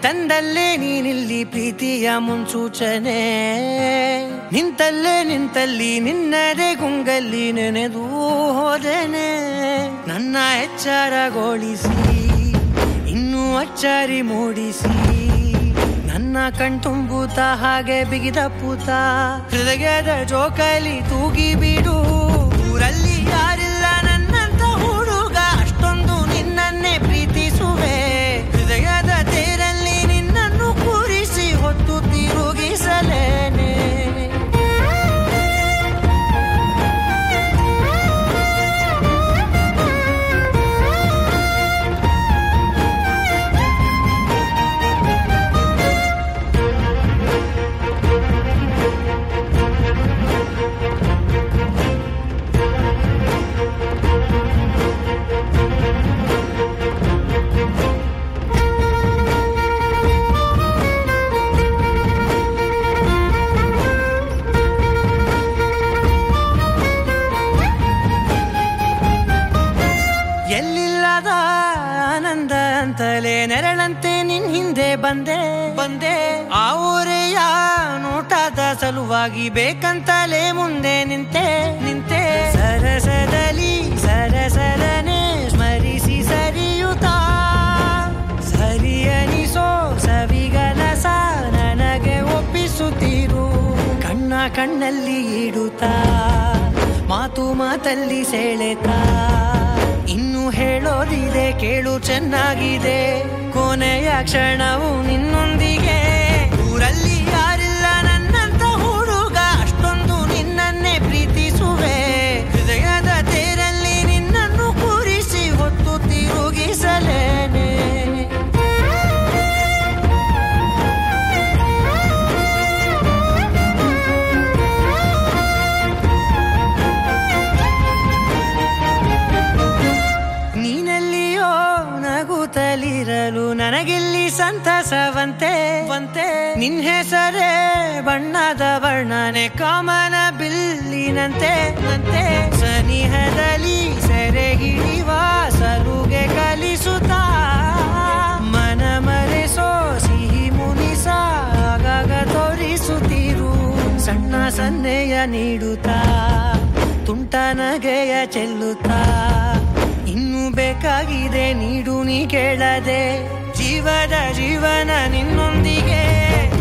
ತಂದಲ್ಲೇ ನೀನಿಲ್ಲಿ ಪ್ರೀತಿಯ ಮುನ್ಸೂಚನೆ ನಿಂತಲ್ಲೇ ನಿಂತಲ್ಲಿ ನಿನ್ನದೇ ಗುಂಗಲ್ಲಿ ನೆನೆದು ಹೋದೆನೆ ನನ್ನ ಎಚ್ಚರಗೊಳಿಸಿ ಇನ್ನೂ ಅಚ್ಚರಿ ಮೂಡಿಸಿ ನನ್ನ ಕಣ್ತುಂಬುತ್ತ ಹಾಗೆ ಬಿಗಿದ ಪೂತ ಹೃದಯದ ಜೋಕಾಲಿ ತೂಗಿ ಬಿಡು ಊರಲ್ಲಿ ಯಾರಿಲ್ಲ ನನ್ನಂತ ಹುಡುಗ ಅಷ್ಟೊಂದು ನಿನ್ನನ್ನೇ ಪ್ರೀತಿಸುವೆ ಹೃದಯದ ತೇರಲ್ಲಿ ನಿನ್ನನ್ನು ಕೂರಿಸಿ ಹೊತ್ತು ತಿರುಗಿಸಲೇನೆ ಎಲ್ಲಿಲ್ಲದ ಆನಂದ ಅಂತಲೇ ನೆರಳಂತೆ ನಿನ್ ಹಿಂದೆ ಬಂದೆ ಬಂದೆ ಆ ಊರೆಯ ನೋಟದ ಸಲುವಾಗಿ ಬೇಕಂತಲೇ ಮುಂದೆ ನಿಂತೆ ನಿಂತೆ ಸರಸದಲ್ಲಿ ಸರಸರನೆ ಸ್ಮರಿಸಿ ಸರಿಯುತ್ತಾ ಸರಿ ಅನಿಸೋ ಸವಿಗನಸ ನನಗೆ ಒಪ್ಪಿಸುತ್ತೀರು ಕಣ್ಣ ಕಣ್ಣಲ್ಲಿ ಇಡುತ್ತಾ ಮಾತು ಮಾತಲ್ಲಿ ಸೆಳೆತಾ ಇನ್ನು ಹೇಳೋದಿದೆ ಕೇಳು ಚೆನ್ನಾಗಿದೆ ಕೊನೆಯ ಕ್ಷಣವು ನಿನ್ನೊಂದಿಗೆ ಊರಲ್ಲಿ ಯಾರಿಲ್ಲ ನನ್ನಂತ ಹುಡುಗ ಅಷ್ಟೊಂದು ನಿನ್ನನ್ನೇ ಪ್ರೀತಿಸುವೆ ಹೃದಯದ ತೇರಲ್ಲಿ ನಿನ್ನನ್ನು ಕೂರಿಸಿ ಹೊತ್ತು ತಿರುಗಿಸಲೇನೆ ನೀನೆಲ್ಲಿಯೋ ನಗುತ್ತಲಿರಲು ನನಗಿಲ್ಲಿ ಸಂತಸವಂತೆ ವಂತೆ ನಿನ್ ಹೆಸರೇ ಬಣ್ಣದ ವರ್ಣನೆ ಕಾಮನ ಬಿಲ್ಲಿನಂತೆ ನಂತೆ ಸನಿಹದಲ್ಲಿ ಸೆರೆಗಿಳಿವ ಸಲುಗೆ ಕಲಿಸುತ್ತಾ ಮನ ಮರೆಸೋ ಸಿಹಿ ಮುನಿಸ ಆಗಾಗ ತೋರಿಸುತ್ತೀರು ಸಣ್ಣ ಸನ್ನೆಯ ನೀಡುತ್ತಾ ತುಂಟ ನಗೆಯ ಚೆಲ್ಲುತ್ತಾ ಇನ್ನು ಬೇಕಾಗಿದೆ ನೀಡು ನೀ ಕೇಳದೆ ಜೀವದ ಜೀವನ ನಿನ್ನೊಂದಿಗೆ